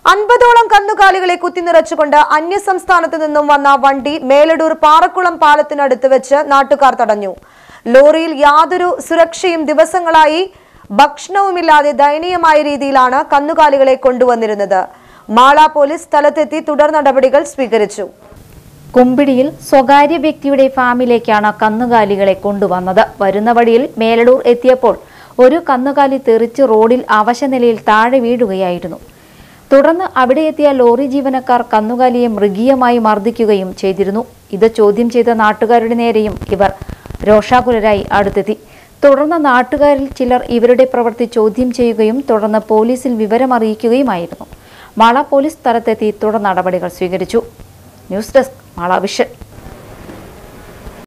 അൻപതോളം കന്നുകാലികളെ കുത്തിനിറച്ചുകൊണ്ട് അന്യസംസ്ഥാനത്ത് നിന്നും വന്ന വണ്ടി മേലടൂർ പാറക്കുളം പാലത്തിനടുത്ത് വെച്ച് നാട്ടുകാർ തടഞ്ഞു ലോറിയിൽ യാതൊരു സുരക്ഷയും ദിവസങ്ങളായി ഭക്ഷണവുമില്ലാതെ ദയനീയമായ രീതിയിലാണ് കന്നുകാലികളെ കൊണ്ടുവന്നിരുന്നത് മാള പോലീസ് സ്ഥലത്തെത്തി തുടർ നടപടികൾ സ്വീകരിച്ചു കുമ്പിടിയിൽ സ്വകാര്യ വ്യക്തിയുടെ ഫാമിലേക്കാണ് കന്നുകാലികളെ കൊണ്ടുവന്നത് വരുന്ന വഴിയിൽ മേലടൂർ എത്തിയപ്പോൾ ഒരു കന്നുകാലി തെറിച്ച് റോഡിൽ അവശനിലയിൽ താഴെ വീഴുകയായിരുന്നു തുടർന്ന് അവിടെ എത്തിയ ലോറി ജീവനക്കാർ കന്നുകാലിയെ മൃഗീയമായി മർദ്ദിക്കുകയും ചെയ്തിരുന്നു ഇത് ചോദ്യം ചെയ്ത നാട്ടുകാരുടെ നേരെയും ഇവർ രോഷാകുലരായി അടുത്തെത്തി തുടർന്ന് നാട്ടുകാരിൽ ചിലർ ഇവരുടെ പ്രവൃത്തി ചോദ്യം ചെയ്യുകയും തുടർന്ന് പോലീസിൽ വിവരമറിയിക്കുകയുമായിരുന്നു മാള പോലീസ് സ്ഥലത്തെത്തി തുടർ നടപടികൾ സ്വീകരിച്ചു ന്യൂസ് ഡെസ്ക് മാള വിഷൻ